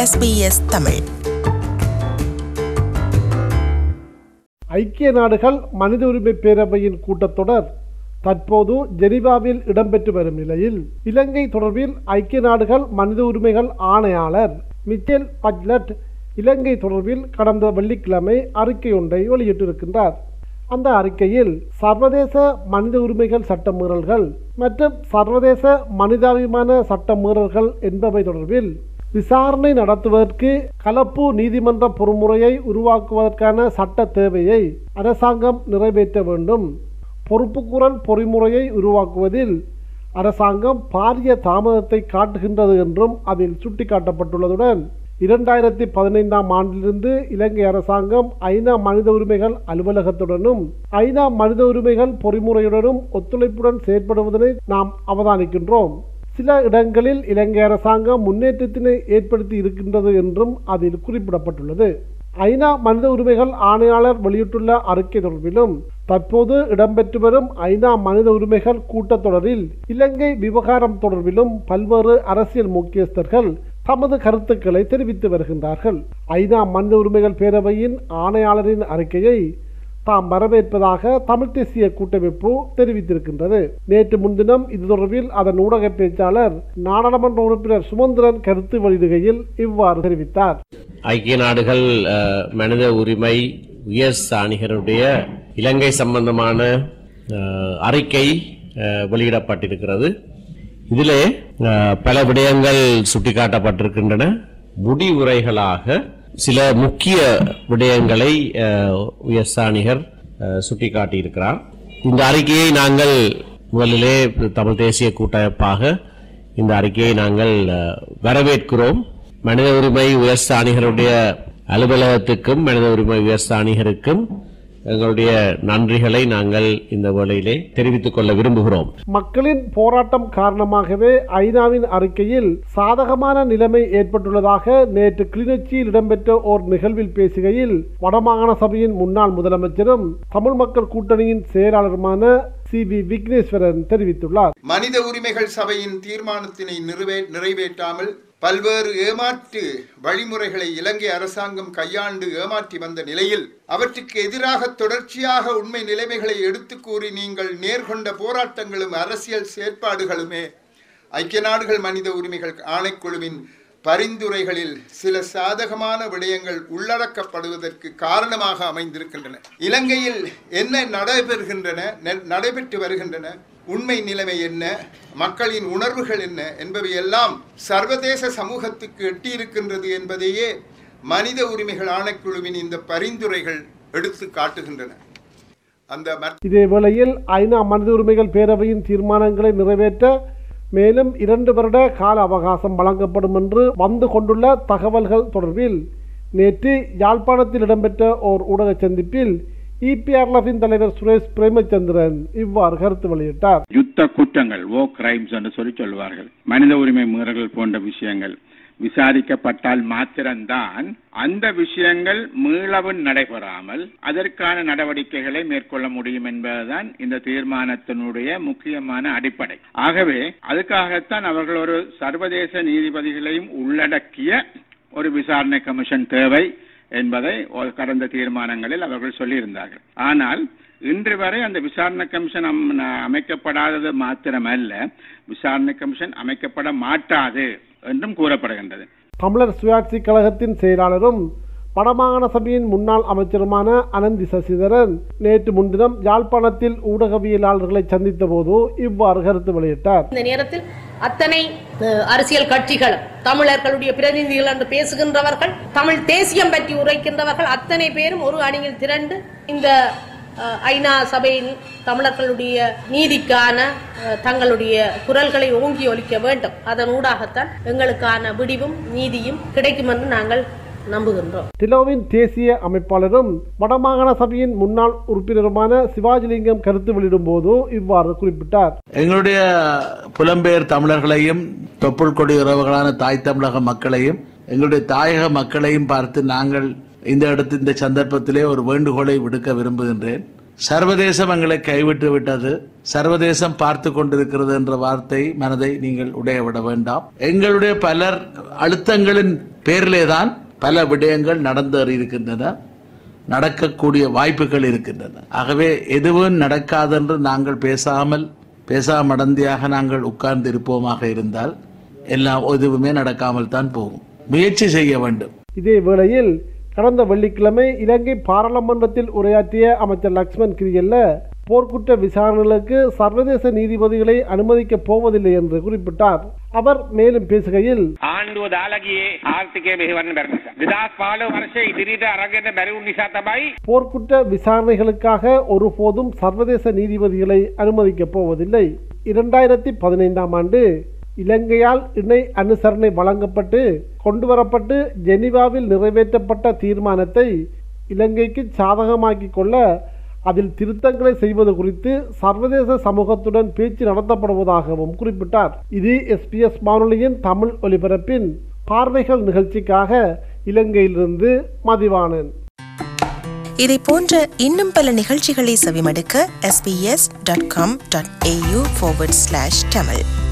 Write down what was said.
SBS Tamil ஐக்கிய நாடுகள் மனித உரிமை பேரவையின் கூட்டத்தொடர் தற்போது ஜெனீவாவில் இடம்பெற்று வரும் நிலையில் இலங்கை தொடர்பில் ஐக்கிய நாடுகள் மனித உரிமைகள் ஆணையாளர் மிச்சேல் பட்லட் இலங்கை தொடர்பில் கடந்த வெள்ளிக்கிழமை அறிக்கை ஒன்றை வெளியிட்டிருக்கின்றார் அந்த அறிக்கையில் சர்வதேச மனித உரிமைகள் சட்ட மீறல்கள் மற்றும் சர்வதேச மனிதாபிமான சட்ட மீறல்கள் என்பவை தொடர்பில் விசாரணை நடத்துவதற்கு கலப்பு நீதிமன்ற பொறுமுறையை உருவாக்குவதற்கான சட்ட தேவையை அரசாங்கம் நிறைவேற்ற வேண்டும் பொறுப்புக்கூறல் பொறிமுறையை உருவாக்குவதில் அரசாங்கம் பாரிய தாமதத்தை காட்டுகின்றது என்றும் அதில் சுட்டிக்காட்டப்பட்டுள்ளதுடன் இரண்டாயிரத்தி பதினைந்தாம் ஆண்டிலிருந்து இலங்கை அரசாங்கம் ஐநா மனித உரிமைகள் அலுவலகத்துடனும் ஐநா மனித உரிமைகள் பொறிமுறையுடனும் ஒத்துழைப்புடன் செயற்படுவதனை நாம் அவதானிக்கின்றோம் சில இடங்களில் இலங்கை அரசாங்கம் முன்னேற்றத்தினை ஏற்படுத்தி இருக்கின்றது என்றும் அதில் குறிப்பிடப்பட்டுள்ளது ஐநா மனித உரிமைகள் ஆணையாளர் வெளியிட்டுள்ள அறிக்கை தொடர்பிலும் தற்போது இடம்பெற்று வரும் ஐநா மனித உரிமைகள் கூட்டத்தொடரில் இலங்கை விவகாரம் தொடர்பிலும் பல்வேறு அரசியல் முக்கியஸ்தர்கள் தமது கருத்துக்களை தெரிவித்து வருகின்றார்கள் ஐநா மனித உரிமைகள் பேரவையின் ஆணையாளரின் அறிக்கையை தாம் வரவேற்பதாக தமிழ் தேசிய கூட்டமைப்பு தெரிவித்திருக்கின்றது நேற்று முன்தினம் இது தொடர்பில் அதன் ஊடக பேச்சாளர் நாடாளுமன்ற உறுப்பினர் சுமந்திரன் கருத்து வெளியிடுகையில் இவ்வாறு தெரிவித்தார் ஐக்கிய நாடுகள் அஹ், மனித உரிமை உயர் சாணிகருடைய இலங்கை சம்பந்தமான அஹ், அறிக்கை அஹ், வெளியிடப்பட்டிருக்கிறது இதிலே அஹ், பல விடயங்கள் சுட்டிக்காட்டப்பட்டிருக்கின்றன முடிவுரைகளாக சில முக்கிய விடயங்களை அஹ், உயர் சாணிகர் அஹ், சுட்டிக்காட்டியிருக்கிறார் இந்த அறிக்கையை நாங்கள் முதலிலே தமிழ் தேசிய கூட்டமைப்பாக இந்த அறிக்கையை நாங்கள் அஹ், வரவேற்கிறோம் மனித உரிமை உயர்ஸ்தானிகருடைய அலுவலகத்துக்கும் மனித உரிமை உயர்ஸ்தானிகருக்கும் எங்களுடைய நன்றிகளை நாங்கள் இந்த வேளையிலே தெரிவித்துக் கொள்ள விரும்புகிறோம் மக்களின் போராட்டம் காரணமாகவே ஐநாவின் அறிக்கையில் சாதகமான நிலைமை ஏற்பட்டுள்ளதாக நேற்று கிளிநொச்சியில் இடம்பெற்ற ஓர் நிகழ்வில் பேசுகையில் வடமாகாண சபையின் முன்னாள் முதலமைச்சரும் தமிழ் மக்கள் கூட்டணியின் செயலாளருமான சி வி விக்னேஸ்வரன் தெரிவித்துள்ளார் மனித உரிமைகள் சபையின் தீர்மானத்தினை நிறைவே நிறைவேற்றாமல் பல்வேறு ஏமாற்று வழிமுறைகளை இலங்கை அரசாங்கம் கையாண்டு ஏமாற்றி வந்த நிலையில் அவற்றுக்கு எதிராக தொடர்ச்சியாக உண்மை நிலைமைகளை எடுத்துக் கூறி நீங்கள் நேர்கொண்ட போராட்டங்களும் அரசியல் செயற்பாடுகளுமே ஐக்கிய நாடுகள் மனித உரிமைகள் ஆணைக்குழுவின் பரிந்துரைகளில் சில சாதகமான விடயங்கள் உள்ளடக்கப்படுவதற்கு காரணமாக அமைந்திருக்கின்றன இலங்கையில் என்ன நடைபெறுகின்றன ந- நடைபெற்று வருகின்றன உண்மை நிலைமை என்ன மக்களின் உணர்வுகள் என்ன என்பவையெல்லாம் சர்வதேச சமூகத்துக்கு எட்டியிருக்கின்றது என்பதையே மனித உரிமைகள் ஆணைக்குழுவின் இந்த பரிந்துரைகள் எடுத்து காட்டுகின்றன அந்த மற்ற இதே வேளையில் ஐநா மனித உரிமைகள் பேரவையின் தீர்மானங்களை நிறைவேற்ற மேலும் இரண்டு வருட கால அவகாசம் வழங்கப்படும் என்று வந்து கொண்டுள்ள தகவல்கள் தொடர்பில் நேற்று யாழ்ப்பாணத்தில் இடம்பெற்ற ஓர் ஊடக சந்திப்பில் இபிஆர்எஃபின் தலைவர் சுரேஷ் பிரேமச்சந்திரன் இவ்வாறு கருத்து வெளியிட்டார் யுத்த குற்றங்கள் ஓ கிரைம்ஸ் என்று சொல்லி சொல்வார்கள் மனித உரிமை மீறல்கள் போன்ற விஷயங்கள் விசாரிக்கப்பட்டால் மாத்திரம்தான் அந்த விஷயங்கள் மீளவும் நடைபெறாமல் அதற்கான நடவடிக்கைகளை மேற்கொள்ள முடியும் என்பதுதான் இந்த தீர்மானத்தினுடைய முக்கியமான அடிப்படை ஆகவே அதுக்காகத்தான் அவர்கள் ஒரு சர்வதேச நீதிபதிகளையும் உள்ளடக்கிய ஒரு விசாரணை கமிஷன் தேவை என்பதை ஒரு கடந்த தீர்மானங்களில் அவர்கள் சொல்லியிருந்தார்கள் ஆனால் இன்று வரை அந்த விசாரணை கமிஷன் அம்- அமைக்கப்படாதது மாத்திரமல்ல விசாரணை கமிஷன் அமைக்கப்பட மாட்டாது என்றும் கூறப்படுகின்றது தமிழர் சுயாட்சி கழகத்தின் செயலாளரும் வடமாகாண சபையின் முன்னாள் அமைச்சருமான அனந்தி சசிதரன் நேற்று முன்தினம் யாழ்ப்பாணத்தில் ஊடகவியலாளர்களை சந்தித்த போது இவ்வாறு கருத்து வெளியிட்டார் இந்த நேரத்தில் அத்தனை அஹ், அரசியல் கட்சிகள் தமிழர்களுடைய பிரதிநிதிகள் என்று பேசுகின்றவர்கள் தமிழ் தேசியம் பற்றி உரைக்கின்றவர்கள் அத்தனை பேரும் ஒரு அணியில் திரண்டு இந்த அஹ், ஐநா சபையில் தமிழர்களுடைய நீதிக்கான அஹ், தங்களுடைய குரல்களை ஓங்கி ஒலிக்க வேண்டும் அதன் ஊடாகத்தான் எங்களுக்கான விடிவும் நீதியும் கிடைக்கும் என்று நாங்கள் நம்புகின்றோம் டிலோவின் தேசிய அமைப்பாளரும் வடமாகாண சபையின் முன்னாள் உறுப்பினருமான சிவாஜிலிங்கம் கருத்து வெளியிடும் போது இவ்வாறு குறிப்பிட்டார் எங்களுடைய புலம்பெயர் தமிழர்களையும் தொப்புள் கொடி உறவுகளான தாய் தமிழக மக்களையும் எங்களுடைய தாயக மக்களையும் பார்த்து நாங்கள் இந்த இடத்து இந்த சந்தர்ப்பத்திலே ஒரு வேண்டுகோளை விடுக்க விரும்புகின்றேன் சர்வதேசம் எங்களை கைவிட்டு விட்டது சர்வதேசம் பார்த்து கொண்டிருக்கிறது என்ற வார்த்தை மனதை நீங்கள் உடைய விட வேண்டாம் எங்களுடைய பலர் அழுத்தங்களின் பேரிலே தான் பல விடயங்கள் நடந்தேறி இருக்கின்றன நடக்கக்கூடிய வாய்ப்புகள் இருக்கின்றன ஆகவே எதுவும் நடக்காதென்று நாங்கள் பேசாமல் பேசாமடந்தியாக நாங்கள் உட்கார்ந்து இருப்போமாக இருந்தால் எல்லாம் எதுவுமே நடக்காமல் தான் போகும் முயற்சி செய்ய வேண்டும் இதே வேளையில் கடந்த வெள்ளிக்கிழமை இலங்கை பாராளுமன்றத்தில் உரையாற்றிய அமைச்சர் லக்ஷ்மண் கிரியல்ல போர்க்குற்ற விசாரணைகளுக்கு சர்வதேச நீதிபதிகளை அனுமதிக்கப் போவதில்லை என்று குறிப்பிட்டார் அவர் மேலும் பேசுகையில் ආණ්ඩුව දාලා ගියේ ආර්ථිකය මෙහෙවන්න බැරි නිසා. 2015 වර්ෂයේ ඉදිරියට අරගෙන බැරි වුන නිසා තමයි போர்க்குற்ற விசாரணைகளுக்காக ஒருபோதும் சர்வதேச நீதிபதிகளை அனுமதிக்கப் போவதில்லை இரண்டாயிரத்தி பதினைந்தாம் ஆண்டு இலங்கையால் இணை அனுசரணை வழங்கப்பட்டு கொண்டுவரப்பட்டு ஜெனீவாவில் நிறைவேற்றப்பட்ட தீர்மானத்தை இலங்கைக்கு சாதகமாக்கிக் கொள்ள அதில் திருத்தங்களை செய்வது குறித்து சர்வதேச சமூகத்துடன் பேச்சு நடத்தப்படுவதாகவும் குறிப்பிட்டார் இது எஸ்பிஎஸ் வானொலியின் தமிழ் ஒலிபரப்பின் பார்வைகள் நிகழ்ச்சிக்காக இலங்கையிலிருந்து மதிவானன் இதை போன்ற இன்னும் பல நிகழ்ச்சிகளை செவிமடுக்க sbs.com.au forward slash tamil